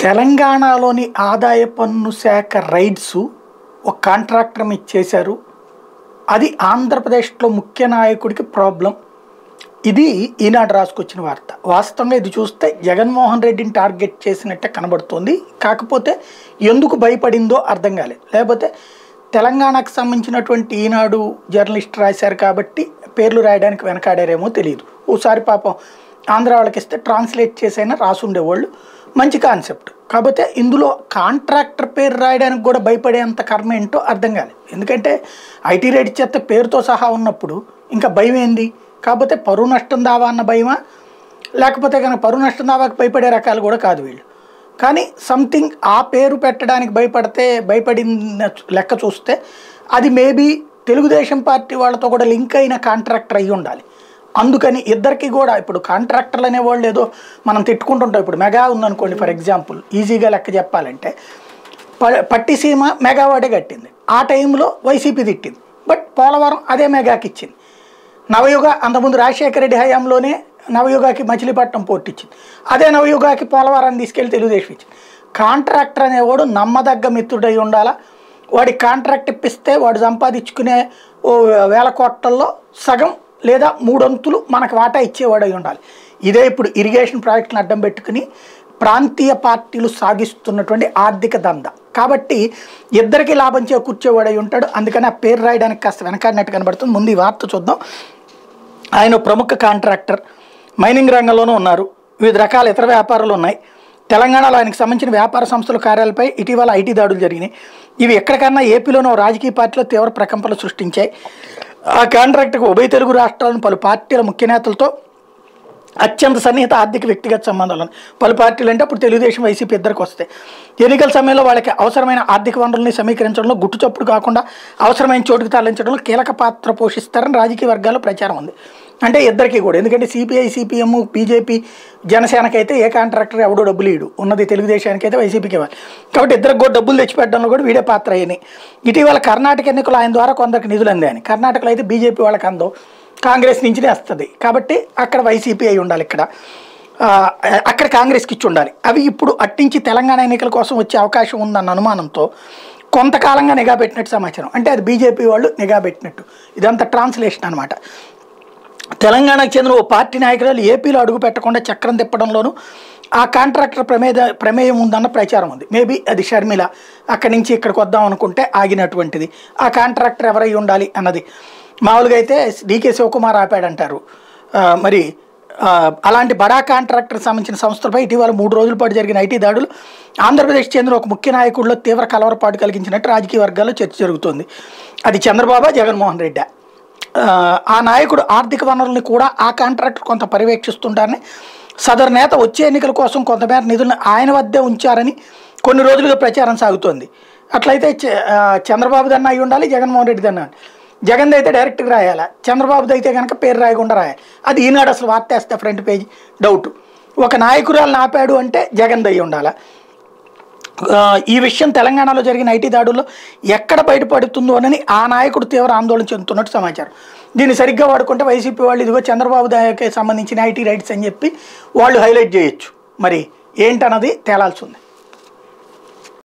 తెలంగాణలోని ఆదాయ పన్ను శాఖ రైడ్స్ ఒక కాంట్రాక్టర్ మీద చేశారు అది ఆంధ్రప్రదేశ్లో ముఖ్య నాయకుడికి ప్రాబ్లం ఇది ఈనాడు రాసుకొచ్చిన వార్త వాస్తవంగా ఇది చూస్తే జగన్మోహన్ రెడ్డిని టార్గెట్ చేసినట్టే కనబడుతుంది కాకపోతే ఎందుకు భయపడిందో అర్థం కాలేదు లేకపోతే తెలంగాణకు సంబంధించినటువంటి ఈనాడు జర్నలిస్ట్ రాశారు కాబట్టి పేర్లు రాయడానికి వెనకాడారేమో తెలియదు ఓసారి పాపం ఆంధ్ర వాళ్ళకి ఇస్తే ట్రాన్స్లేట్ చేసైనా రాసుండేవాళ్ళు మంచి కాన్సెప్ట్ కాకపోతే ఇందులో కాంట్రాక్టర్ పేరు రాయడానికి కూడా భయపడేంత కర్మ ఏంటో అర్థం కాలేదు ఎందుకంటే ఐటీ రేట్ చేస్తే పేరుతో సహా ఉన్నప్పుడు ఇంకా భయం ఏంది కాకపోతే పరువు నష్టం దావా అన్న భయమా లేకపోతే కనుక పరువు నష్టం దావాకి భయపడే రకాలు కూడా కాదు వీళ్ళు కానీ సంథింగ్ ఆ పేరు పెట్టడానికి భయపడితే భయపడిన లెక్క చూస్తే అది మేబీ తెలుగుదేశం పార్టీ వాళ్ళతో కూడా లింక్ అయిన కాంట్రాక్టర్ అయ్యి ఉండాలి అందుకని ఇద్దరికి కూడా ఇప్పుడు కాంట్రాక్టర్లు అనేవాళ్ళు ఏదో మనం తిట్టుకుంటుంటాం ఇప్పుడు మెగా ఉందనుకోండి ఫర్ ఎగ్జాంపుల్ ఈజీగా లెక్క చెప్పాలంటే ప- పట్టిసీమ మెగావాడే కట్టింది ఆ టైంలో వైసీపీ తిట్టింది బట్ పోలవరం అదే మెగాకి ఇచ్చింది నవయుగ అంతకుముందు రాజశేఖర రెడ్డి హయాంలోనే నవయుగాకి మచిలీపట్నం పోర్ట్ ఇచ్చింది అదే నవయుగాకి పోలవరాన్ని తీసుకెళ్లి తెలుగుదేశం ఇచ్చింది కాంట్రాక్టర్ అనేవాడు నమ్మదగ్గ మిత్రుడై ఉండాలా వాడి కాంట్రాక్ట్ ఇప్పిస్తే వాడు సంపాదించుకునే ఓ వేల కోట్లలో సగం లేదా మూడొంతులు మనకు వాటా ఇచ్చేవాడై ఉండాలి ఇదే ఇప్పుడు ఇరిగేషన్ ప్రాజెక్టులను అడ్డం పెట్టుకుని ప్రాంతీయ పార్టీలు సాగిస్తున్నటువంటి ఆర్థిక దంద కాబట్టి ఇద్దరికి లాభం చేకూర్చేవాడై ఉంటాడు అందుకని ఆ పేరు రాయడానికి కాస్త వెనకాడినట్టు కనబడుతుంది ముందు ఈ వార్త చూద్దాం ఆయన ఓ ప్రముఖ కాంట్రాక్టర్ మైనింగ్ రంగంలోనూ ఉన్నారు వివిధ రకాల ఇతర వ్యాపారాలు ఉన్నాయి తెలంగాణలో ఆయనకు సంబంధించిన వ్యాపార సంస్థల కార్యాలపై ఇటీవల ఐటీ దాడులు జరిగినాయి ఇవి ఎక్కడికన్నా ఏపీలోనో ఓ రాజకీయ పార్టీలో తీవ్ర ప్రకంపనలు సృష్టించాయి ఆ కాంట్రాక్టర్కు ఉభయ తెలుగు రాష్ట్రాలను పలు పార్టీల ముఖ్య నేతలతో అత్యంత సన్నిహిత ఆర్థిక వ్యక్తిగత సంబంధాలు ఉన్నాయి. పలు పార్టీలు అంటే అప్పుడు తెలుగుదేశం వైసీపీ ఇద్దరికి వస్తాయి ఎన్నికల సమయంలో వాళ్ళకి అవసరమైన ఆర్థిక వనరుల్ని సమీకరించడంలో గుట్టు చప్పుడు కాకుండా అవసరమైన చోటుకు తరలించడంలో కీలక పాత్ర పోషిస్తారని రాజకీయ వర్గాల్లో ప్రచారం ఉంది అంటే ఇద్దరికి కూడా ఎందుకంటే సిపిఐ సిపిఎం బీజేపీ జనసేనకైతే ఏ కాంట్రాక్టర్ ఎవడో డబ్బులు ఇడు ఉన్నది తెలుగుదేశానికి అయితే వైసీపీకి ఇవ్వాలి కాబట్టి ఇద్దరికి కూడా డబ్బులు తెచ్చిపెట్టడంలో కూడా వీడే పాత్ర అయ్యాయి ఇటీవల కర్ణాటక ఎన్నికలు ఆయన ద్వారా కొందరికి నిధులు అందాయని కర్ణాటకలో అయితే బీజేపీ వాళ్ళకి అందవు కాంగ్రెస్ నుంచినే వస్తుంది కాబట్టి అక్కడ వైసీపీ అయి ఉండాలి ఇక్కడ ఆ, అక్కడ కాంగ్రెస్కి ఇచ్చి ఉండాలి అవి ఇప్పుడు అట్టించి తెలంగాణ ఎన్నికల కోసం వచ్చే అవకాశం ఉందన్న అనుమానంతో కొంతకాలంగా నిఘా పెట్టినట్టు సమాచారం అంటే అది బీజేపీ వాళ్ళు నిఘా పెట్టినట్టు ఇదంతా ట్రాన్స్లేషన్ అనమాట తెలంగాణకు చెందిన ఓ పార్టీ నాయకురాలు ఏపీలో అడుగు పెట్టకుండా చక్రం తిప్పడంలోనూ ఆ కాంట్రాక్టర్ ప్రమేద ప్రమేయం ఉందన్న ప్రచారం ఉంది మేబీ అది షర్మిల అక్కడి నుంచి ఇక్కడికి వద్దాం అనుకుంటే ఆగినటువంటిది ఆ కాంట్రాక్టర్ ఎవరై ఉండాలి అన్నది మామూలుగా అయితే డీకే శివకుమార్ ఆపాడంటారు ఆ, మరి ఆ, అలాంటి బడా కాంట్రాక్టర్ సంబంధించిన సంస్థలపై ఇటీవల మూడు రోజుల పాటు జరిగిన ఐటీ దాడులు ఆంధ్రప్రదేశ్ చెందిన ఒక ముఖ్య నాయకుడిలో తీవ్ర కలవరపాటు కలిగించినట్టు రాజకీయ వర్గాల్లో చర్చ జరుగుతోంది అది చంద్రబాబు జగన్మోహన్ రెడ్డి ఆ, ఆ నాయకుడు ఆర్థిక వనరుల్ని కూడా ఆ కాంట్రాక్టర్ కొంత పర్యవేక్షిస్తుంటారని సదరు నేత వచ్చే ఎన్నికల కోసం కొంతమేర నిధులను ఆయన వద్దే ఉంచారని కొన్ని రోజులుగా ప్రచారం సాగుతోంది అట్లయితే చ- ఆ, చంద్రబాబు దన్న అయి ఉండాలి జగన్మోహన్ రెడ్డి దన్న జగన్ అయితే డైరెక్ట్గా రాయాలా చంద్రబాబుది అయితే కనుక పేరు రాయకుండా రాయాలి అది ఈనాడు అసలు వార్త వేస్తే ఫ్రంట్ పేజ్ డౌట్ ఒక నాయకురాలను ఆపాడు అంటే జగన్ దయ్యి ఉండాలా ఆ, ఈ విషయం తెలంగాణలో జరిగిన ఐటీ దాడుల్లో ఎక్కడ బయటపడుతుందోనని ఆ నాయకుడు తీవ్ర ఆందోళన చెందుతున్నట్టు సమాచారం దీన్ని సరిగ్గా వాడుకుంటే వైసీపీ వాళ్ళు ఇదిగో చంద్రబాబు దానికి సంబంధించిన ఐటీ రైట్స్ అని చెప్పి వాళ్ళు హైలైట్ చేయొచ్చు మరి ఏంటన్నది తేలాల్సి ఉంది